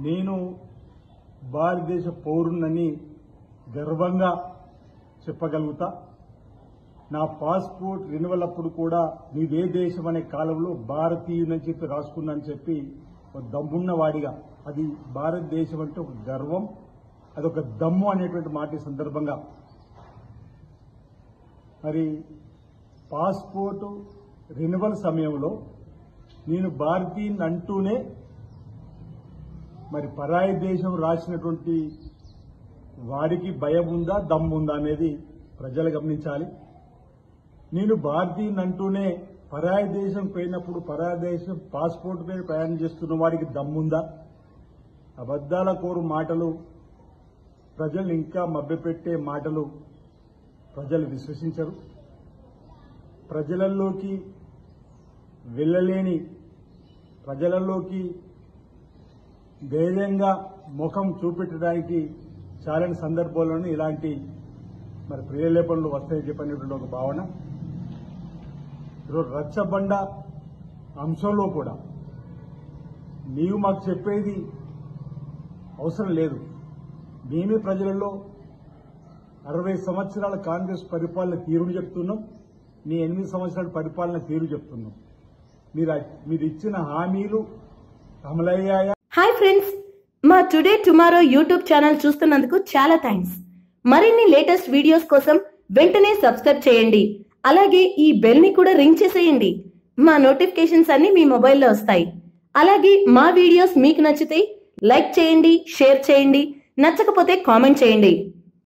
నేను భారతదేశ పౌరునని గర్వంగా చెప్పగలుగుతా నా పాస్పోర్ట్ రెన్యువల్ అప్పుడు కూడా నీదే దేశం అనే కాలంలో భారతీయునని చెప్పి రాసుకున్నానని చెప్పి ఒక దమ్మున్న వాడిగా అది భారతదేశం అంటే ఒక గర్వం అదొక దమ్ము అనేటువంటి మాట ఈ సందర్భంగా మరి పాస్పోర్టు రెన్యువల్ సమయంలో నేను భారతీయుని అంటూనే మరి పరాయి దేశం రాసినటువంటి వాడికి భయం ఉందా దమ్ము ఉందా అనేది ప్రజలు గమనించాలి నేను భారతీయుని అంటూనే పరాయి దేశం పోయినప్పుడు పరాయి దేశం పాస్పోర్ట్ మీద ప్రయాణం చేస్తున్న వాడికి దమ్ముందా అబద్దాల కోరు మాటలు ప్రజల్ని ఇంకా మభ్యపెట్టే మాటలు ప్రజలు విశ్వసించరు ప్రజలలోకి వెళ్ళలేని ప్రజలలోకి ధైర్యంగా ముఖం చూపెట్టడానికి చాలని సందర్భాల్లోనే ఇలాంటి మరి ప్రియలేపనలు వస్తాయని చెప్పనేటువంటి ఒక భావన ఈరోజు రచ్చబండ అంశంలో కూడా నీవు మాకు చెప్పేది అవసరం లేదు మేమే ప్రజలలో అరవై సంవత్సరాల కాంగ్రెస్ పరిపాలన తీరును చెప్తున్నాం నీ ఎనిమిది సంవత్సరాల పరిపాలన తీరు చెప్తున్నాం మీరు మీరు ఇచ్చిన హామీలు అమలయ్యాయా హాయ్ ఫ్రెండ్స్ మా టుడే టుమారో యూట్యూబ్ ఛానల్ చూస్తున్నందుకు చాలా థ్యాంక్స్ మరిన్ని లేటెస్ట్ వీడియోస్ కోసం వెంటనే సబ్స్క్రైబ్ చేయండి అలాగే ఈ బెల్ ని కూడా రింగ్ చేసేయండి మా నోటిఫికేషన్స్ అన్ని మీ మొబైల్లో వస్తాయి అలాగే మా వీడియోస్ మీకు నచ్చితే లైక్ చేయండి షేర్ చేయండి నచ్చకపోతే కామెంట్ చేయండి